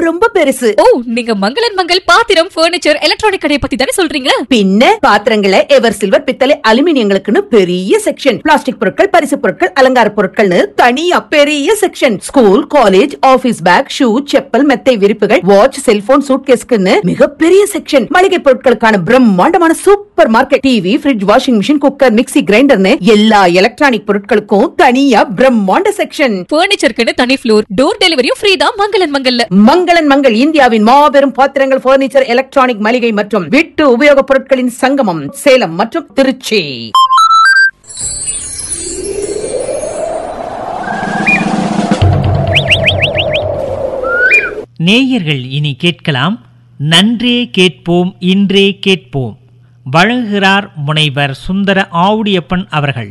ரொம்ப பெருசு ஓ நீங்க மங்களன் மங்கள் பாத்திரம் பர்னிச்சர் எலக்ட்ரானிக் கடையை பத்தி தானே சொல்றீங்க பின்ன பாத்திரங்களை எவர் சில்வர் பித்தளை அலுமினியங்களுக்குன்னு பெரிய செக்ஷன் பிளாஸ்டிக் பொருட்கள் பரிசு பொருட்கள் அலங்கார பொருட்கள்னு தனியா பெரிய section school college office bag shoe chappal மெத்தை விரிப்புகள் வாட்ச் செல்போன் சூட்கேஸ்க்குன்னு மிகப்பெரிய செக்ஷன் மளிகை பொருட்களுக்கான பிரம்மாண்டமான super market TV fridge washing machine cooker mixie கிரைண்டர்னு எல்லா எலக்ட்ரானிக் பொருட்களுக்கும் தனியா பிரம்மாண்ட செக்ஷன் பர்னிச்சருக்குன்னு தனி ஃப்ளோர் டோர் டெலிவரியும் ஃப்ரீ தான் மங்களன் மங்கல்ல மங்களன் மங்கள் இந்தியாவின் மாபெரும் பாத்திரங்கள் பர்னிச்சர் எலக்ட்ரானிக் மளிகை மற்றும் வீட்டு உபயோகப் பொருட்களின் சங்கமம் சேலம் மற்றும் திருச்சி நேயர்கள் இனி கேட்கலாம் நன்றே கேட்போம் இன்றே கேட்போம் வழங்குகிறார் முனைவர் சுந்தர ஆவுடியப்பன் அவர்கள்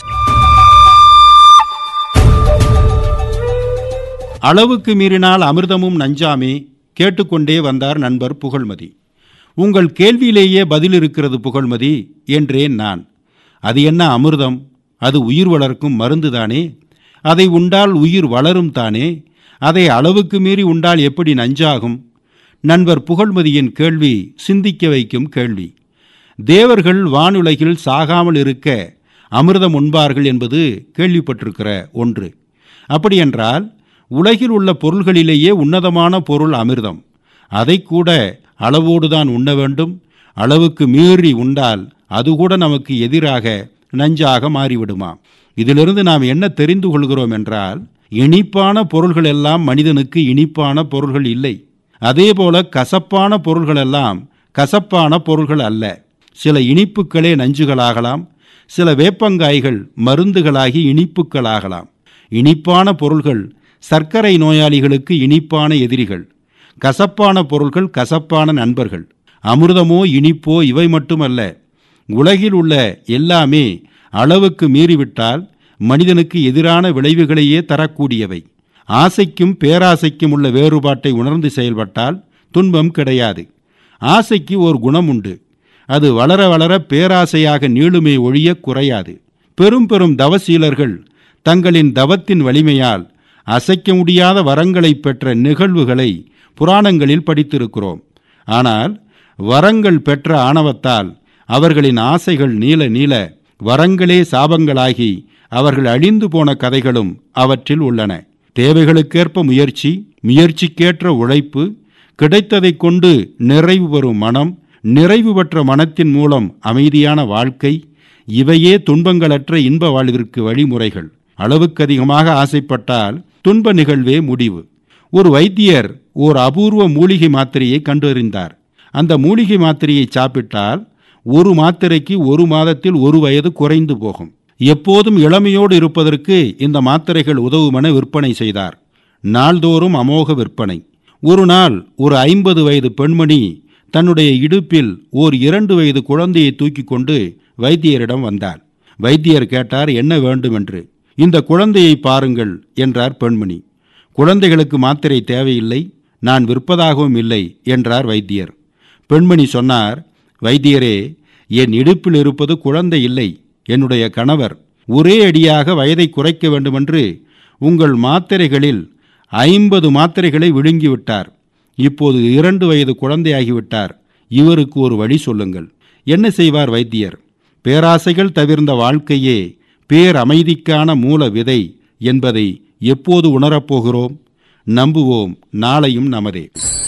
அளவுக்கு மீறினால் அமிர்தமும் நஞ்சாமே கேட்டுக்கொண்டே வந்தார் நண்பர் புகழ்மதி உங்கள் கேள்வியிலேயே பதில் இருக்கிறது புகழ்மதி என்றேன் நான் அது என்ன அமிர்தம் அது உயிர் வளர்க்கும் மருந்து தானே அதை உண்டால் உயிர் வளரும் தானே அதை அளவுக்கு மீறி உண்டால் எப்படி நஞ்சாகும் நண்பர் புகழ்மதியின் கேள்வி சிந்திக்க வைக்கும் கேள்வி தேவர்கள் வானுலகில் சாகாமல் இருக்க அமிர்தம் உண்பார்கள் என்பது கேள்விப்பட்டிருக்கிற ஒன்று அப்படியென்றால் உலகில் உள்ள பொருள்களிலேயே உன்னதமான பொருள் அமிர்தம் அதை கூட அளவோடுதான் உண்ண வேண்டும் அளவுக்கு மீறி உண்டால் அது கூட நமக்கு எதிராக நஞ்சாக மாறிவிடுமாம் இதிலிருந்து நாம் என்ன தெரிந்து கொள்கிறோம் என்றால் இனிப்பான பொருள்கள் எல்லாம் மனிதனுக்கு இனிப்பான பொருள்கள் இல்லை அதேபோல கசப்பான பொருள்கள் எல்லாம் கசப்பான பொருள்கள் அல்ல சில இனிப்புகளே நஞ்சுகளாகலாம் சில வேப்பங்காய்கள் மருந்துகளாகி இனிப்புகளாகலாம் இனிப்பான பொருள்கள் சர்க்கரை நோயாளிகளுக்கு இனிப்பான எதிரிகள் கசப்பான பொருள்கள் கசப்பான நண்பர்கள் அமிர்தமோ இனிப்போ இவை மட்டுமல்ல உலகில் உள்ள எல்லாமே அளவுக்கு மீறிவிட்டால் மனிதனுக்கு எதிரான விளைவுகளையே தரக்கூடியவை ஆசைக்கும் பேராசைக்கும் உள்ள வேறுபாட்டை உணர்ந்து செயல்பட்டால் துன்பம் கிடையாது ஆசைக்கு ஒரு குணம் உண்டு அது வளர வளர பேராசையாக நீளுமே ஒழிய குறையாது பெரும் பெரும் தவசீலர்கள் தங்களின் தவத்தின் வலிமையால் அசைக்க முடியாத வரங்களை பெற்ற நிகழ்வுகளை புராணங்களில் படித்திருக்கிறோம் ஆனால் வரங்கள் பெற்ற ஆணவத்தால் அவர்களின் ஆசைகள் நீள நீள வரங்களே சாபங்களாகி அவர்கள் அழிந்து போன கதைகளும் அவற்றில் உள்ளன தேவைகளுக்கேற்ப முயற்சி முயற்சிக்கேற்ற உழைப்பு கிடைத்ததைக் கொண்டு நிறைவு பெறும் மனம் நிறைவு பெற்ற மனத்தின் மூலம் அமைதியான வாழ்க்கை இவையே துன்பங்களற்ற இன்ப வாழ்விற்கு வழிமுறைகள் அளவுக்கு அதிகமாக ஆசைப்பட்டால் துன்ப நிகழ்வே முடிவு ஒரு வைத்தியர் ஓர் அபூர்வ மூலிகை மாத்திரையை கண்டறிந்தார் அந்த மூலிகை மாத்திரையை சாப்பிட்டால் ஒரு மாத்திரைக்கு ஒரு மாதத்தில் ஒரு வயது குறைந்து போகும் எப்போதும் இளமையோடு இருப்பதற்கு இந்த மாத்திரைகள் உதவுமென விற்பனை செய்தார் நாள்தோறும் அமோக விற்பனை ஒரு நாள் ஒரு ஐம்பது வயது பெண்மணி தன்னுடைய இடுப்பில் ஓர் இரண்டு வயது குழந்தையை தூக்கி கொண்டு வைத்தியரிடம் வந்தார் வைத்தியர் கேட்டார் என்ன வேண்டும் என்று இந்த குழந்தையை பாருங்கள் என்றார் பெண்மணி குழந்தைகளுக்கு மாத்திரை தேவையில்லை நான் விற்பதாகவும் இல்லை என்றார் வைத்தியர் பெண்மணி சொன்னார் வைத்தியரே என் இடுப்பில் இருப்பது குழந்தை இல்லை என்னுடைய கணவர் ஒரே அடியாக வயதை குறைக்க வேண்டுமென்று உங்கள் மாத்திரைகளில் ஐம்பது மாத்திரைகளை விழுங்கிவிட்டார் இப்போது இரண்டு வயது குழந்தையாகிவிட்டார் இவருக்கு ஒரு வழி சொல்லுங்கள் என்ன செய்வார் வைத்தியர் பேராசைகள் தவிர்ந்த வாழ்க்கையே பேரமைதிக்கான மூல விதை என்பதை எப்போது உணரப்போகிறோம் நம்புவோம் நாளையும் நமதே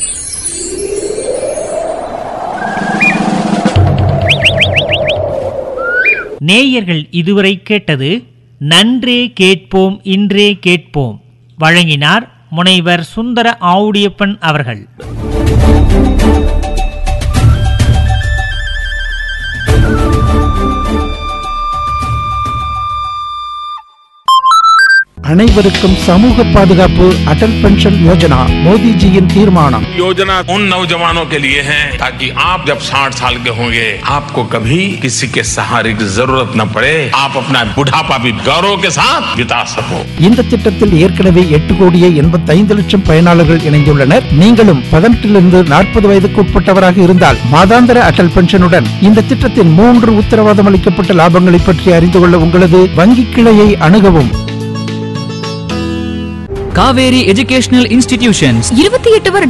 நேயர்கள் இதுவரை கேட்டது நன்றே கேட்போம் இன்றே கேட்போம் வழங்கினார் முனைவர் சுந்தர ஆவுடியப்பன் அவர்கள் அனைவருக்கும் சமூக பாதுகாப்பு அடல் பென்ஷன் யோஜனா மோடிஜியின் தீர்மானம் योजना उन नौजवानों के लिए है ताकि आप जब 60 साल के होंगे आपको कभी किसी के सहारे की जरूरत न पड़े आप अपना बुढ़ापा भी गौरव के साथ बिता सको இந்த திட்டத்தில் ஏற்கனவே எட்டு கோடியே எண்பத்தைந்து லட்சம் பயனாளர்கள் இணைந்துள்ளனர் நீங்களும் பதினெட்டிலிருந்து நாற்பது வயதுக்கு உட்பட்டவராக இருந்தால் மாதாந்திர அடல் பென்ஷனுடன் இந்த திட்டத்தின் மூன்று உத்தரவாதம் அளிக்கப்பட்ட லாபங்களை பற்றி அறிந்து கொள்ள உங்களது வங்கி கிளையை அணுகவும் காவேரி எஜுகேஷனல் இன்ஸ்டிடியூஷன்ஸ் இருபத்தி எட்டு வருட